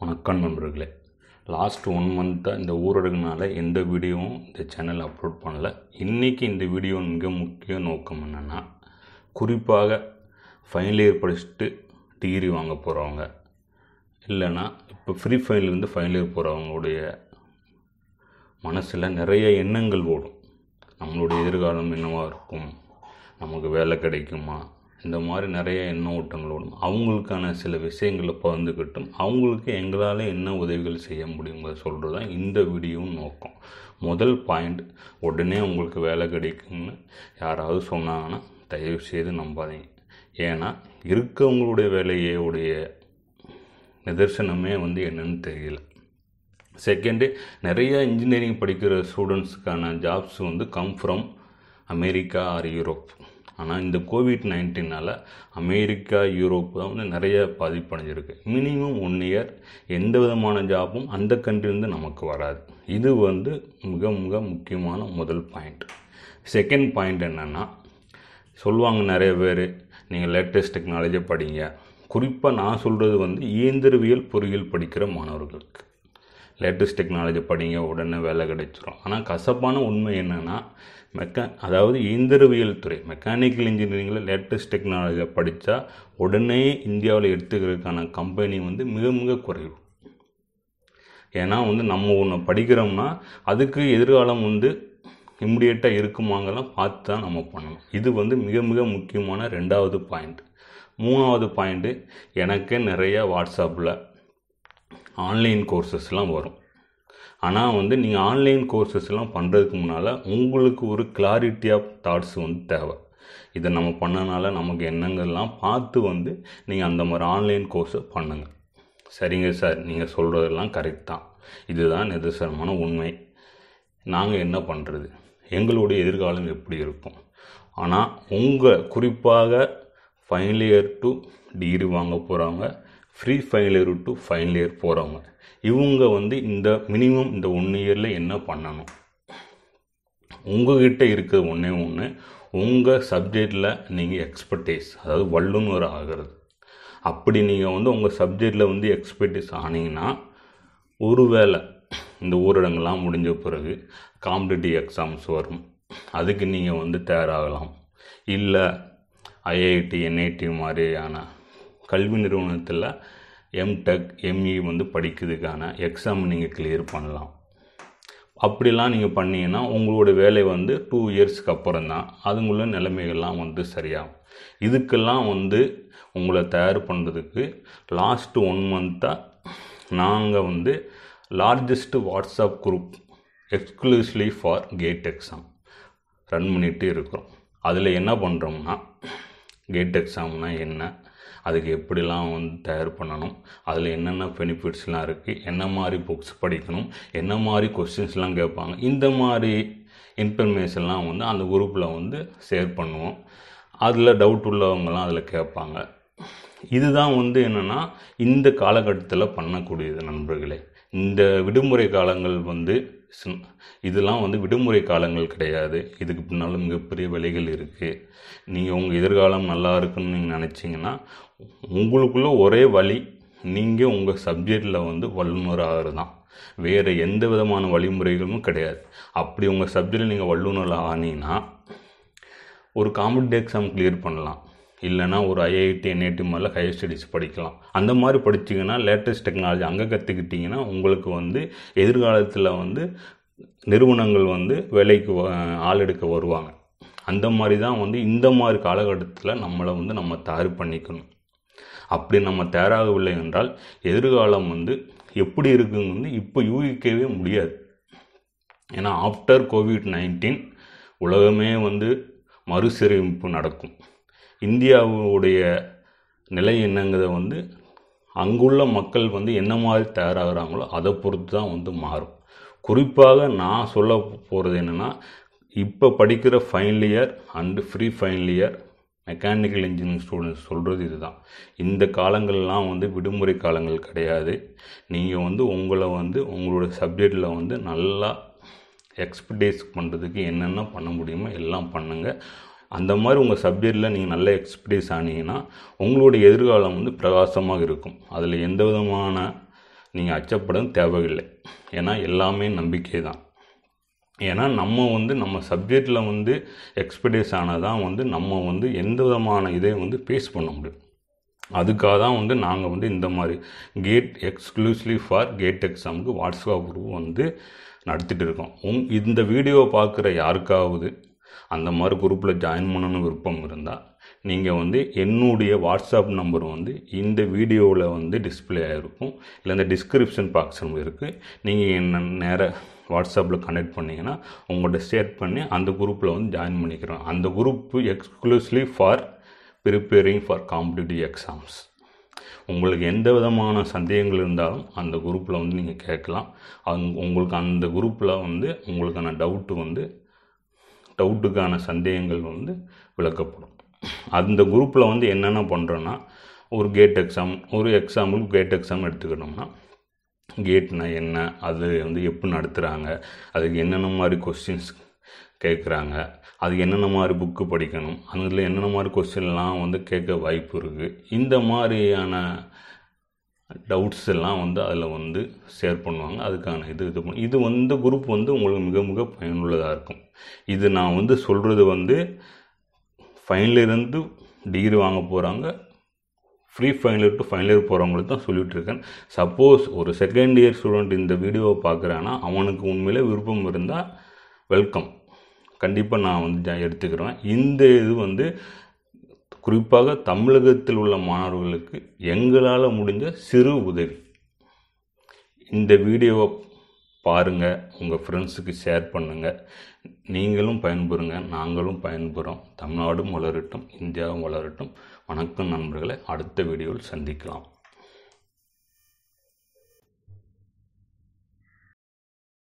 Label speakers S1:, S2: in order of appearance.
S1: வணக்கம் நண்பர்களே last one மந்த்தாக இந்த ஊரடங்குனால எந்த வீடியோவும் இந்த சேனல் அப்லோட் பண்ணல இன்றைக்கி இந்த வீடியோ மிக முக்கிய நோக்கம் என்னென்னா குறிப்பாக ஃபைனல் இயர் படிச்சுட்டு டிகிரி வாங்க போகிறவங்க இல்லைன்னா இப்போ ஃப்ரீ ஃபைனலேருந்து ஃபைனல் இயர் போகிறவங்களுடைய மனசில் நிறைய எண்ணங்கள் ஓடும் நம்மளுடைய எதிர்காலம் என்னவாக இருக்கும் நமக்கு வேலை கிடைக்குமா இந்த மாதிரி நிறைய எண்ண ஓட்டங்கள் ஓடும் அவங்களுக்கான சில விஷயங்களை பகிர்ந்துக்கிட்டும் அவங்களுக்கு எங்களால் என்ன உதவிகள் செய்ய முடியுங்கிறத சொல்கிறது தான் இந்த வீடியோவும் நோக்கம் முதல் பாயிண்ட் உடனே உங்களுக்கு வேலை கிடைக்கும்னு யாராவது சொன்னாங்கன்னா தயவு செய்து நம்பாதீங்க ஏன்னா இருக்கவங்களுடைய வேலையே உடைய நிதர்சனமே வந்து என்னன்னு தெரியல செகண்டு நிறைய இன்ஜினியரிங் படிக்கிற ஸ்டூடெண்ட்ஸுக்கான ஜாப்ஸ் வந்து come from America or Europe ஆனால் இந்த கோவிட் நைன்டீனால் அமெரிக்கா யூரோப் தான் வந்து நிறைய பாதிப்படைஞ்சிருக்கு மினிமம் ஒன் இயர் எந்த விதமான ஜாப்பும் அந்த கண்ட்ரிலேருந்து நமக்கு வராது இது வந்து மிக மிக முக்கியமான முதல் பாயிண்ட் செகண்ட் பாயிண்ட் என்னென்னா சொல்லுவாங்க நிறைய பேர் நீங்கள் லேட்டஸ்ட் டெக்னாலஜியை படிங்க குறிப்பாக நான் சொல்கிறது வந்து இயந்திரவியல் பொறியியல் படிக்கிற மாணவர்களுக்கு லேட்டஸ்ட் டெக்னாலஜி படிங்க உடனே வேலை கிடைச்சிரும் ஆனால் கசப்பான உண்மை என்னென்னா மெக்கா அதாவது இயந்திரவியல் துறை மெக்கானிக்கல் இன்ஜினியரிங்கில் லேட்டஸ்ட் டெக்னாலஜியை படித்தா உடனே இந்தியாவில் எடுத்துக்கிறதுக்கான கம்பெனி வந்து மிக மிக குறைவு ஏன்னா வந்து நம்ம ஒன்று படிக்கிறோம்னா அதுக்கு எதிர்காலம் வந்து இம்மிடியேட்டாக இருக்குமாங்கலாம் பார்த்து தான் நம்ம பண்ணணும் இது வந்து மிக மிக முக்கியமான ரெண்டாவது பாயிண்ட் மூணாவது பாயிண்ட்டு எனக்கே நிறைய வாட்ஸ்அப்பில் ஆன்லைன் கோர்சஸ்லாம் வரும் ஆனால் வந்து நீங்கள் ஆன்லைன் கோர்சஸ்லாம் பண்ணுறதுக்கு முன்னால் உங்களுக்கு ஒரு கிளாரிட்டி ஆஃப் தாட்ஸ் வந்து தேவை இதை நம்ம பண்ணனால நமக்கு என்னங்கள்லாம் பார்த்து வந்து நீங்கள் அந்த மாதிரி ஆன்லைன் கோர்ஸை பண்ணுங்கள் சரிங்க சார் நீங்கள் சொல்கிறதெல்லாம் கரெக்ட் தான் இதுதான் நிதர்சனமான உண்மை நாங்கள் என்ன பண்ணுறது எங்களுடைய எதிர்காலம் எப்படி இருக்கும் ஆனால் உங்கள் குறிப்பாக ஃபைனல் இயர் டு டிகிரி வாங்க போகிறவங்க pre final year to final year போகிறவங்க இவங்க வந்து இந்த மினிமம் இந்த ஒன் இயரில் என்ன பண்ணணும் உங்ககிட்ட இருக்கிற ஒன்றே ஒன்று உங்கள் சப்ஜெக்டில் நீங்கள் எக்ஸ்பர்டைஸ் அதாவது வல்லுநர் ஆகிறது அப்படி நீங்கள் வந்து உங்கள் சப்ஜெக்டில் வந்து எக்ஸ்பர்டைஸ் ஆனீங்கன்னா ஒருவேளை இந்த ஊரடங்கெல்லாம் முடிஞ்ச பிறகு காம்படிட்டிவ் எக்ஸாம்ஸ் வரும் அதுக்கு நீங்கள் வந்து தயாராகலாம் இல்லை ஐஐடி என்ஐடி மாதிரியான கல்வி நிறுவனத்தில் எம்டெக் எம்இ வந்து படிக்கிறதுக்கான எக்ஸாம் நீங்கள் கிளியர் பண்ணலாம் அப்படிலாம் நீங்கள் பண்ணீங்கன்னா உங்களோட வேலை வந்து டூ இயர்ஸ்க்கு அப்புறம் தான் அதுங்குள்ள நிலைமைகள்லாம் வந்து சரியாகும் இதுக்கெல்லாம் வந்து உங்களை தயார் பண்ணுறதுக்கு லாஸ்ட்டு ஒன் மந்த்தாக நாங்கள் வந்து largest WhatsApp group exclusively for GATE exam run பண்ணிகிட்டு இருக்கிறோம் அதில் என்ன பண்ணுறோம்னா கேட் எக்ஸாம்னா என்ன அதுக்கு எப்படிலாம் வந்து தயார் பண்ணணும் அதில் என்னென்ன பெனிஃபிட்ஸ்லாம் இருக்குது என்ன மாதிரி புக்ஸ் படிக்கணும் என்ன மாதிரி கொஸ்டின்ஸ்லாம் கேட்பாங்க இந்த மாதிரி இன்ஃபர்மேஷன்லாம் வந்து அந்த குரூப்பில் வந்து ஷேர் பண்ணுவோம் அதில் டவுட் உள்ளவங்கலாம் அதில் கேட்பாங்க இதுதான் வந்து என்னென்னா இந்த காலகட்டத்தில் பண்ணக்கூடியது நண்பர்களே இந்த விடுமுறை காலங்கள் வந்து இதெல்லாம் வந்து விடுமுறை காலங்கள் கிடையாது இதுக்கு பின்னாலும் மிகப்பெரிய விலைகள் இருக்குது நீங்கள் உங்கள் எதிர்காலம் நல்லா இருக்குன்னு நீங்கள் நினச்சிங்கன்னா உங்களுக்குள்ள ஒரே வழி நீங்கள் உங்கள் சப்ஜெக்டில் வந்து வல்லுநர் ஆகிறது தான் வேறு எந்த விதமான வழிமுறைகளும் கிடையாது அப்படி உங்கள் சப்ஜெக்டில் நீங்கள் வல்லுநர் ஆனீங்கன்னா ஒரு காம்படிட்டிவ் எக்ஸாம் கிளியர் பண்ணலாம் இல்லைனா ஒரு ஐஐடி என்ஐடி மாதிரிலாம் ஹையர் ஸ்டடீஸ் படிக்கலாம் அந்த மாதிரி படிச்சிங்கன்னா லேட்டஸ்ட் டெக்னாலஜி அங்கே கற்றுக்கிட்டிங்கன்னா உங்களுக்கு வந்து எதிர்காலத்தில் வந்து நிறுவனங்கள் வந்து வேலைக்கு ஆள் எடுக்க வருவாங்க அந்த மாதிரி தான் வந்து இந்த மாதிரி காலகட்டத்தில் நம்மளை வந்து நம்ம தயார் பண்ணிக்கணும் அப்படி நம்ம தயாராகவில்லை என்றால் எதிர்காலம் வந்து எப்படி இருக்குங்க வந்து இப்போ யூகிக்கவே முடியாது ஏன்னா ஆஃப்டர் கோவிட் நைன்டீன் உலகமே வந்து மறுசீரமைப்பு நடக்கும் இந்தியாவுடைய நிலை என்னங்கிறத வந்து அங்குள்ள மக்கள் வந்து என்ன மாதிரி தயாராகிறாங்களோ அதை பொறுத்து தான் வந்து மாறும் குறிப்பாக நான் சொல்ல போகிறது என்னென்னா இப்போ படிக்கிற final year and pre final year mechanical engineering students சொல்கிறது இதுதான் இந்த காலங்கள்லாம் வந்து விடுமுறை காலங்கள் கிடையாது நீங்கள் வந்து உங்களை வந்து உங்களோட சப்ஜெக்டில் வந்து நல்லா எக்ஸ்பர்டைஸ் பண்ணுறதுக்கு என்னென்ன பண்ண முடியுமோ எல்லாம் பண்ணுங்கள் அந்த மாதிரி உங்கள் சப்ஜெக்டில் நீங்கள் நல்ல எக்ஸ்பர்டைஸ் ஆனீங்கன்னா உங்களுடைய எதிர்காலம் வந்து பிரகாசமாக இருக்கும் அதில் எந்த விதமான நீங்கள் அச்சப்பட தேவையில்லை ஏன்னா எல்லாமே நம்பிக்கை தான் ஏன்னா நம்ம வந்து நம்ம சப்ஜெக்டில் வந்து எக்ஸ்பர்டைஸ் ஆனால் தான் வந்து நம்ம வந்து எந்த விதமான இதை வந்து ஃபேஸ் பண்ண முடியும் அதுக்காக தான் வந்து நாங்கள் வந்து இந்த மாதிரி கேட் எக்ஸ்க்ளூசிவ்லி ஃபார் கேட் எக்ஸாமுக்கு வாட்ஸ்அப் குரூப் வந்து நடத்திட்டு இருக்கோம் உங் இந்த வீடியோவை பார்க்குற யாருக்காவது அந்த மாதிரி குரூப்பில் ஜாயின் பண்ணணும்னு விருப்பம் இருந்தால் நீங்கள் வந்து என்னுடைய வாட்ஸ்அப் நம்பர் வந்து இந்த வீடியோவில் வந்து டிஸ்பிளே ஆகிருக்கும் இல்லை இந்த டிஸ்கிரிப்ஷன் பாக்ஸ் இருக்குது நீங்கள் என்ன நேராக வாட்ஸ்அப்பில் கனெக்ட் பண்ணிங்கன்னா உங்கள்கிட்ட ஷேர் பண்ணி அந்த குரூப்பில் வந்து ஜாயின் பண்ணிக்கிறோம் அந்த group exclusively for preparing for competitive exams உங்களுக்கு எந்த விதமான சந்தேகங்கள் இருந்தாலும் அந்த குரூப்பில் வந்து நீங்கள் கேட்கலாம் அங் உங்களுக்கு அந்த குரூப்பில் வந்து உங்களுக்கான டவுட்டு வந்து டவுட்டுக்கான சந்தேகங்கள் வந்து விளக்கப்படும் அந்த குரூப்பில் வந்து என்னென்ன பண்ணுறோன்னா ஒரு கேட் எக்ஸாம் ஒரு எக்ஸாம்பிள் கேட் எக்ஸாம் எடுத்துக்கிட்டோம்னா கேட்னா என்ன அது வந்து எப்படி நடத்துகிறாங்க அதுக்கு என்னென்ன மாதிரி கொஸ்டின்ஸ் கேட்குறாங்க அதுக்கு என்னென்ன மாதிரி புக்கு படிக்கணும் அதில் என்னென்ன மாதிரி கொஸ்டின்லாம் வந்து கேட்க வாய்ப்பு இருக்குது இந்த மாதிரியான டவுட்ஸ் எல்லாம் வந்து அதில் வந்து ஷேர் பண்ணுவாங்க அதுக்கான இது இது பண்ணு இது வந்து குரூப் வந்து உங்களுக்கு மிக மிக பயனுள்ளதாக இருக்கும் இது நான் வந்து சொல்கிறது வந்து ஃபைனல் இருந்து டிகிரி வாங்க போகிறாங்க pre final year to final year போகிறவங்களுக்கு தான் சொல்லிட்டு இருக்கேன் சப்போஸ் ஒரு செகண்ட் இயர் ஸ்டூடெண்ட் இந்த வீடியோவை பார்க்குறான்னா அவனுக்கு உண்மையிலே விருப்பம் இருந்தால் வெல்கம் கண்டிப்பாக நான் வந்து ஜா- எடுத்துக்கிறேன் இந்த இது வந்து குறிப்பாக தமிழகத்தில் உள்ள மாணவர்களுக்கு எங்களால் முடிஞ்ச சிறு உதவி இந்த வீடியோவை பாருங்கள் உங்கள் ஃப்ரெண்ட்ஸுக்கு ஷேர் பண்ணுங்கள் நீங்களும் பயன்பெறுங்க நாங்களும் பயன்பெறும் தமிழ்நாடும் வளரட்டும் இந்தியாவும் வளரட்டும் வணக்கம் நண்பர்களை அடுத்த வீடியோவில் சந்திக்கலாம்